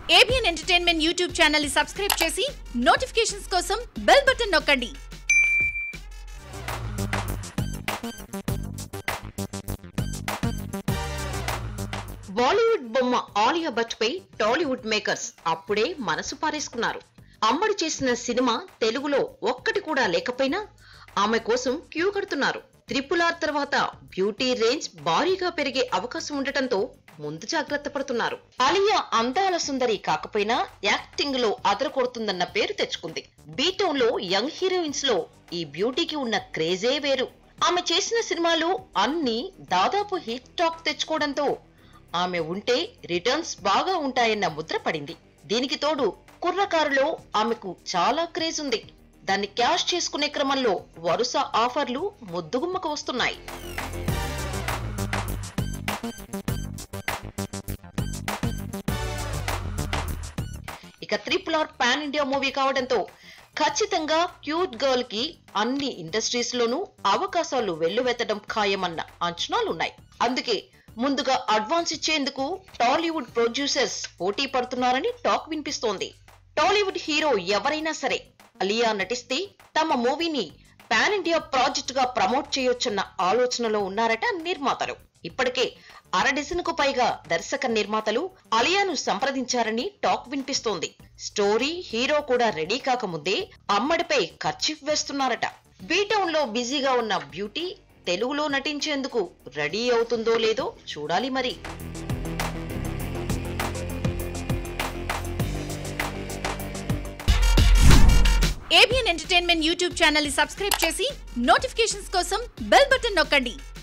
ABN entertainment YouTube channel ని subscribe చేసి notifications కోసం బెల్ బటన్ నొక్కండి బాలీవుడ్ బొమ్మ ఆలియా భట్ పై టాలీవుడ్ మేకర్స్ అప్పుడే మనసు పారేసుకున్నారు అమ్మడు చేసిన సినిమా తెలుగులో ఒక్కటి కూడా లేకపోయినా ఆమె కోసం క్యూ కడుతున్నారు త్రిపుల్ ఆర్ తర్వాత బ్యూటీ రేంజ్ భారీగా పెరిగే అవకాశం ఉండటంతో ముందు జాగ్రత్త పడుతున్నారు ఆలియా అందాల సుందరి కాకపోయినా యాక్టింగ్ లో అదరకొడుతుందన్న పేరు తెచ్చుకుంది బీటౌన్ లో యంగ్ హీరోయిన్స్ లో ఈ బ్యూటీకి ఉన్న క్రేజే వేరు ఆమె చేసిన సినిమాలు అన్ని దాదాపు హిట్ టాక్ తెచ్చుకోవడంతో ఆమె ఉంటే రిటర్న్స్ బాగా ఉంటాయన్న ముద్ర పడింది దీనికి తోడు కుర్రకారులో ఆమెకు చాలా క్రేజ్ ఉంది దాన్ని క్యాష్ చేసుకునే క్రమంలో వరుస ఆఫర్లు ముద్దుగుమ్మకు వస్తున్నాయి ఇక triple R pan India movie కావడంతో ఖచ్చితంగా క్యూట్ గర్ల్ కి అన్ని ఇండస్ట్రీస్ లోనూ అవకాశాలు వెల్లువెత్తడం ఖాయమన్న అంచనాలున్నాయి అందుకే ముందుగా అడ్వాన్స్ ఇచ్చేందుకు టాలీవుడ్ ప్రొడ్యూసర్స్ పోటీ పడుతున్నారని టాక్ వినిపిస్తోంది టాలీవుడ్ హీరో ఎవరైనా సరే అలియా నటిస్తే తమ మూవీని పాన్ ఇండియా ప్రాజెక్ట్ గా ప్రమోట్ చేయొచ్చన్న ఆలోచనలో ఉన్నారట నిర్మాతలు ఇప్పటికే అర కు పైగా దర్శక నిర్మాతలు అలియాను సంప్రదించారని టాక్ వినిపిస్తోంది స్టోరీ హీరో కూడా రెడీ కాకముందే అమ్మడిపై ఖర్చీఫ్ వేస్తున్నారట బీటౌన్ లో బిజీగా ఉన్న బ్యూటీ తెలుగులో నటించేందుకు రెడీ అవుతుందో లేదో చూడాలి మరి ఏబిఎన్ ఎంటర్టైన్మెంట్ యూట్యూబ్ ఛానల్ ని సబ్స్క్రైబ్ చేసి నోటిఫికేషన్స్ కోసం బెల్ బటన్ నొక్కండి